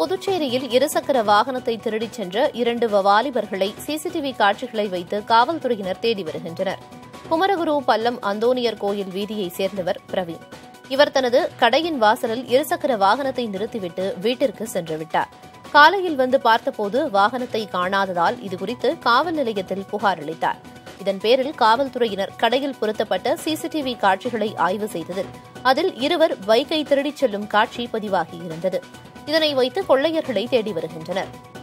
புதுச்சேரியில் இருசக்கர வாகனத்தை திருடிச் சென்ற இரண்டு வாலிபர்களை சிசிடிவி காட்சிகளை வைத்து காவல்துறையினர் தேடி வருகின்றனர் குமரகுரு பல்லம் அந்தோனியர் கோயில் வீதியைச் சேர்ந்தவர் பிரவீன் இவர் தனது கடையின் வாசலில் இருசக்கர வாகனத்தை நிறுத்திவிட்டு வீட்டிற்கு சென்று விட்டார் காலையில் வந்து பார்த்தபோது வாகனத்தை காணாததால் இதுகுறித்து காவல் நிலையத்தில் புகார் அளித்தார் இதன் பேரில் காவல்துறையினர் கடையில் பொருத்தப்பட்ட சிசிடிவி காட்சிகளை ஆய்வு செய்ததில் அதில் இருவர் பைக்கை திருடிச் செல்லும் காட்சி பதிவாகியிருந்தது இதனை வைத்து கொள்ளையர்களை தேடி வருகின்றனர்